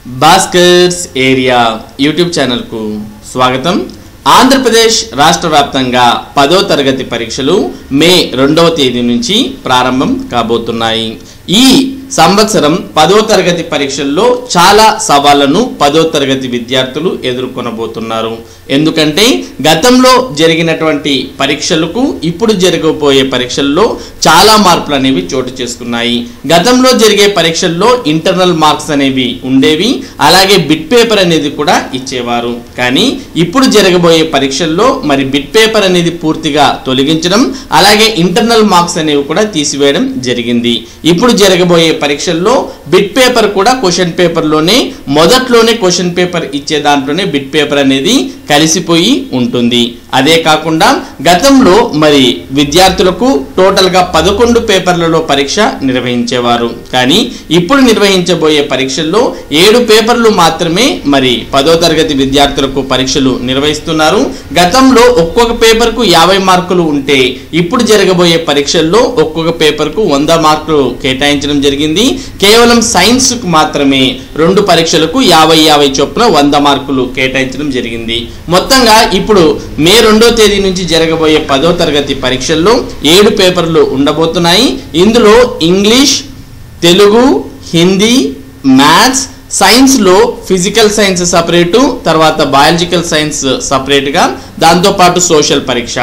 Bhaskar's area YouTube ఛానల్కు స్వాగతం ఆంధ్రప్రదేశ్ రాష్ట్ర వ్యాప్తంగా పదో తరగతి పరీక్షలు మే రెండవ తేదీ నుంచి ప్రారంభం కాబోతున్నాయి ఈ సంవత్సరం పదో తరగతి పరీక్షల్లో చాలా సవాళ్లను పదో తరగతి విద్యార్థులు ఎదుర్కొనబోతున్నారు ఎందుకంటే గతంలో జరిగినటువంటి పరీక్షలకు ఇప్పుడు జరగబోయే పరీక్షల్లో చాలా మార్పులు అనేవి చోటు చేసుకున్నాయి గతంలో జరిగే పరీక్షల్లో ఇంటర్నల్ మార్క్స్ అనేవి ఉండేవి అలాగే బిట్ పేపర్ అనేది కూడా ఇచ్చేవారు కానీ ఇప్పుడు జరగబోయే పరీక్షల్లో మరి బిట్ పేపర్ అనేది పూర్తిగా తొలగించడం అలాగే ఇంటర్నల్ మార్క్స్ అనేవి కూడా తీసివేయడం జరిగింది ఇప్పుడు జరగబోయే పరీక్షల్లో బిట్ పేపర్ కూడా క్వశ్చన్ పేపర్లోనే మొదట్లోనే క్వశ్చన్ పేపర్ ఇచ్చే దాంట్లోనే బిట్ పేపర్ అనేది కలిసిపోయి ఉంటుంది అదే కాకుండా గతంలో మరి విద్యార్థులకు టోటల్గా పదకొండు పేపర్లలో పరీక్ష నిర్వహించేవారు కానీ ఇప్పుడు నిర్వహించబోయే పరీక్షల్లో ఏడు పేపర్లు మాత్రమే మరి పదో తరగతి విద్యార్థులకు పరీక్షలు నిర్వహిస్తున్నారు గతంలో ఒక్కొక్క పేపర్కు యాభై మార్కులు ఉంటే ఇప్పుడు జరగబోయే పరీక్షల్లో ఒక్కొక్క పేపర్కు వంద మార్కులు కేటాయించడం జరిగింది కేవలం సైన్స్కు మాత్రమే రెండు పరీక్షలకు యాభై యాభై చొప్పున వంద మార్కులు కేటాయించడం జరిగింది మొత్తంగా ఇప్పుడు మే రెండో తేదీ నుంచి జరగబోయే పదో తరగతి పరీక్షల్లో ఏడు పేపర్లు ఉండబోతున్నాయి ఇందులో ఇంగ్లీష్ తెలుగు హిందీ మ్యాథ్స్ సైన్స్లో ఫిజికల్ సైన్స్ సపరేటు తర్వాత బయాలజికల్ సైన్స్ సపరేట్గా దాంతోపాటు సోషల్ పరీక్ష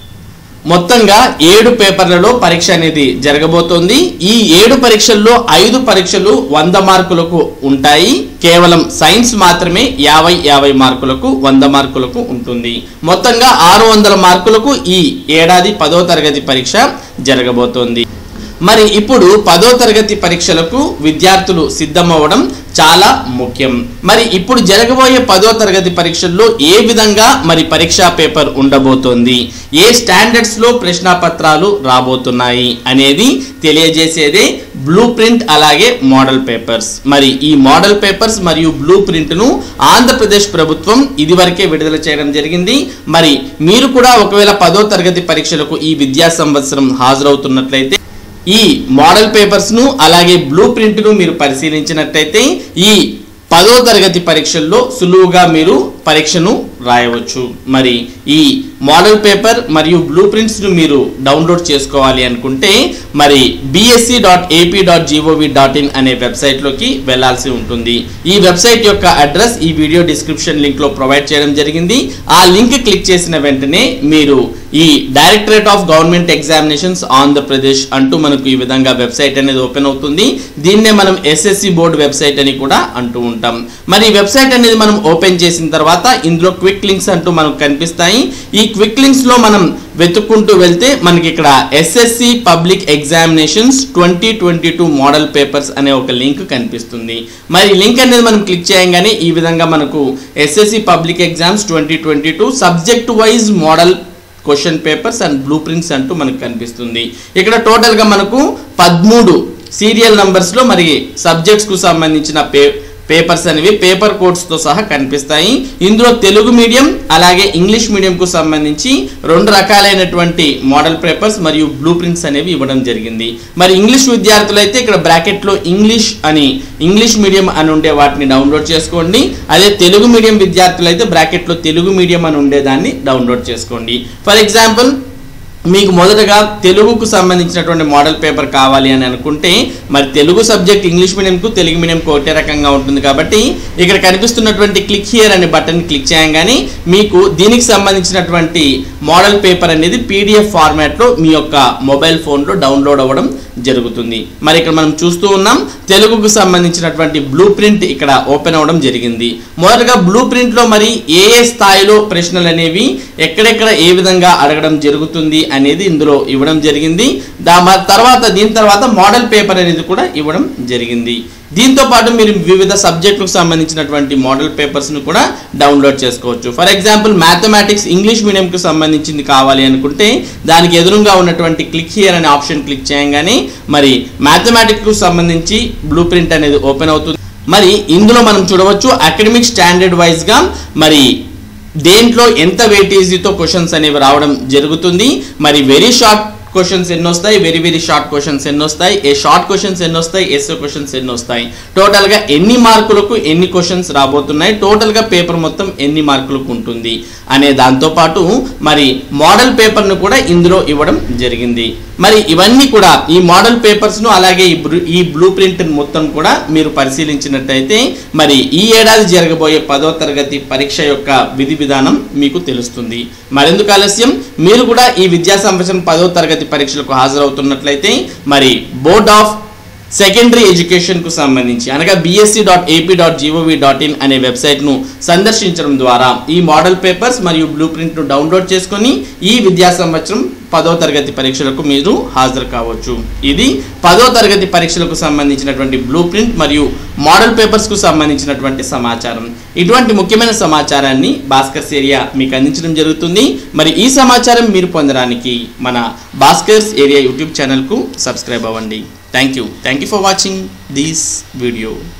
మొత్తంగా ఏడు పేపర్లలో పరీక్ష అనేది జరగబోతోంది ఈ ఏడు పరీక్షల్లో ఐదు పరీక్షలు వంద మార్కులకు ఉంటాయి కేవలం సైన్స్ మాత్రమే యాభై యాభై మార్కులకు వంద మార్కులకు ఉంటుంది మొత్తంగా ఆరు వందల మార్కులకు ఈ ఏడాది పదో తరగతి పరీక్ష జరగబోతోంది మరి ఇప్పుడు పదో తరగతి పరీక్షలకు విద్యార్థులు సిద్ధమవ్వడం చాలా ముఖ్యం మరి ఇప్పుడు జరగబోయే పదో తరగతి పరీక్షల్లో ఏ విధంగా మరి పరీక్షా పేపర్ ఉండబోతోంది ఏ స్టాండర్డ్స్లో ప్రశ్నాపత్రాలు రాబోతున్నాయి అనేది తెలియజేసేదే బ్లూ ప్రింట్ అలాగే మోడల్ పేపర్స్ మరి ఈ మోడల్ పేపర్స్ మరియు బ్లూ ప్రింట్ను ఆంధ్రప్రదేశ్ ప్రభుత్వం ఇదివరకే విడుదల చేయడం జరిగింది మరి మీరు కూడా ఒకవేళ పదో తరగతి పరీక్షలకు ఈ విద్యా సంవత్సరం హాజరవుతున్నట్లయితే ఈ మోడల్ పేపర్స్ను అలాగే బ్లూ ప్రింట్ను మీరు పరిశీలించినట్టయితే ఈ పదో తరగతి పరీక్షల్లో సులువుగా మీరు పరీక్షను రాయవచ్చు మరి ఈ మోడల్ పేపర్ మరియు బ్లూ ప్రింట్స్ను మీరు డౌన్లోడ్ చేసుకోవాలి అనుకుంటే మరి BSE dot AP dot GOV dot in అనే వెబ్సైట్లోకి వెళ్ళాల్సి ఉంటుంది ఈ వెబ్సైట్ యొక్క అడ్రస్ ఈ వీడియో డిస్క్రిప్షన్ లింక్లో ప్రొవైడ్ చేయడం జరిగింది ఆ లింక్ క్లిక్ చేసిన వెంటనే మీరు ఈ directorate of government examinations Andhra Pradesh అంటూ మనకు ఈ విధంగా వెబ్సైట్ అనేది ఓపెన్ అవుతుంది దీన్నే మనం ఎస్ఎస్సి బోర్డు వెబ్సైట్ అని కూడా అంటూ ఉంటాం మరి ఈ వెబ్సైట్ అనేది మనం ఓపెన్ చేసిన తర్వాత ఇందులో క్విక్ లింక్స్ అంటూ మనకు కనిపిస్తాయి ఈ క్విక్ లింక్స్ లో మనం వెతుక్కుంటూ వెళ్తే మనకి ఇక్కడ SSC public examinations twenty twenty two model papers అనే ఒక లింక్ కనిపిస్తుంది మరి లింక్ అనేది మనం క్లిక్ చేయగానే ఈ విధంగా మనకు SSC public exams twenty twenty two subject wise model question papers and blue prints అంటూ మనకు కనిపిస్తుంది ఇక్కడ టోటల్గా మనకు పదమూడు సీరియల్ నంబర్స్లో మరి సబ్జెక్ట్స్కు సంబంధించిన పే పేపర్స్ అనేవి పేపర్ కోడ్స్తో సహా కనిపిస్తాయి ఇందులో తెలుగు మీడియం అలాగే ఇంగ్లీష్ మీడియంకు సంబంధించి రెండు రకాలైనటువంటి మోడల్ పేపర్స్ మరియు బ్లూ ప్రింట్స్ అనేవి ఇవ్వడం జరిగింది మరి ఇంగ్లీష్ విద్యార్థులు అయితే ఇక్కడ బ్రాకెట్లో ఇంగ్లీష్ అని ఇంగ్లీష్ మీడియం అని ఉండే వాటిని డౌన్లోడ్ చేసుకోండి అదే తెలుగు మీడియం విద్యార్థులు అయితే బ్రాకెట్లో తెలుగు మీడియం అని ఉండేదాన్ని డౌన్లోడ్ చేసుకోండి ఫర్ ఎగ్జాంపుల్ మీకు మొదటగా తెలుగుకు సంబంధించినటువంటి మోడల్ పేపర్ కావాలి అని అనుకుంటే మరి తెలుగు సబ్జెక్ట్ ఇంగ్లీష్ మీడియంకు తెలుగు మీడియంకు ఒకటే రకంగా ఉంటుంది కాబట్టి ఇక్కడ కనిపిస్తున్నటువంటి క్లిక్ హియర్ అనే బటన్ క్లిక్ చేయగానే మీకు దీనికి సంబంధించినటువంటి మోడల్ పేపర్ అనేది పీడిఎఫ్ ఫార్మాట్లో మీ యొక్క మొబైల్ ఫోన్లో డౌన్లోడ్ అవ్వడం జరుగుతుంది మరి ఇక్కడ మనం చూస్తూ ఉన్నాం తెలుగుకు సంబంధించినటువంటి బ్లూ ప్రింట్ ఇక్కడ ఓపెన్ అవ్వడం జరిగింది మొదటగా బ్లూ ప్రింట్లో మరి ఏ ఏ స్థాయిలో ప్రశ్నలు అనేవి ఎక్కడెక్కడ ఏ విధంగా అడగడం జరుగుతుంది అనేది ఇందులో ఇవ్వడం జరిగింది దా మ- తర్వాత దీని తర్వాత మోడల్ పేపర్ అనేది కూడా ఇవ్వడం జరిగింది దీంతో పాటు మీరు వివిధ సబ్జెక్టులకు సంబంధించినటువంటి మోడల్ పేపర్స్ను కూడా డౌన్లోడ్ చేసుకోవచ్చు ఫర్ ఎగ్జాంపుల్ మ్యాథమెటిక్స్ ఇంగ్లీష్ మీడియంకు సంబంధించింది కావాలి అనుకుంటే దానికి ఎదురుగా ఉన్నటువంటి క్లిక్ హియర్ అనే ఆప్షన్ క్లిక్ చేయగానే మరి మ్యాథమెటిక్స్కు సంబంధించి బ్లూ ప్రింట్ అనేది ఓపెన్ అవుతుంది మరి ఇందులో మనం చూడవచ్చు అకాడమిక్ స్టాండర్డ్ వైజ్గా మరి దేంట్లో ఎంత వెయిటేజీతో క్వశ్చన్స్ అనేవి రావడం జరుగుతుంది మరి వెరీ షార్ట్ క్వశ్చన్స్ ఎన్ని వస్తాయి వెరీ వెరీ షార్ట్ క్వశ్చన్స్ ఎన్ని వస్తాయి ఏ షార్ట్ క్వశ్చన్స్ ఎన్ని వస్తాయి ఎస్ఏ క్వశ్చన్స్ ఎన్ని వస్తాయి టోటల్గా ఎన్ని మార్కులకు ఎన్ని క్వశ్చన్స్ రాబోతున్నాయి టోటల్గా పేపర్ మొత్తం ఎన్ని మార్కులకు ఉంటుంది అనే దాంతోపాటు మరి మోడల్ పేపర్ను కూడా ఇందులో ఇవ్వడం జరిగింది మరి ఇవన్నీ కూడా ఈ మోడల్ పేపర్స్ను అలాగే ఈ బ్లూ ఈ బ్లూ ప్రింట్ మొత్తం కూడా మీరు పరిశీలించినట్టయితే మరి ఈ ఏడాది జరగబోయే పదో తరగతి పరీక్ష యొక్క విధి విధానం మీకు తెలుస్తుంది మరెందుకు ఆలస్యం మీరు కూడా ఈ విద్యా సంవత్సరం పదో తరగతి పరీక్షలకు హాజరవుతున్నట్లయితే మరి బోర్డ్ ఆఫ్ సెకండరీ ఎడ్యుకేషన్కు సంబంధించి అనగా BSE dot AP dot GOV dot in అనే వెబ్సైట్ను సందర్శించడం ద్వారా ఈ మోడల్ పేపర్స్ మరియు బ్లూ ప్రింట్ను డౌన్లోడ్ చేసుకొని ఈ విద్యా సంవత్సరం పదో తరగతి పరీక్షలకు మీరు హాజరు కావచ్చు ఇది పదో తరగతి పరీక్షలకు సంబంధించినటువంటి బ్లూ ప్రింట్ మరియు మోడల్ పేపర్స్కు సంబంధించినటువంటి సమాచారం ఇటువంటి ముఖ్యమైన సమాచారాన్ని భాస్కర్స్ ఏరియా మీకు అందించడం జరుగుతుంది మరి ఈ సమాచారం మీరు పొందడానికి మన భాస్కర్స్ ఏరియా యూట్యూబ్ ఛానల్కు సబ్స్క్రైబ్ అవ్వండి thank you thank you for watching this video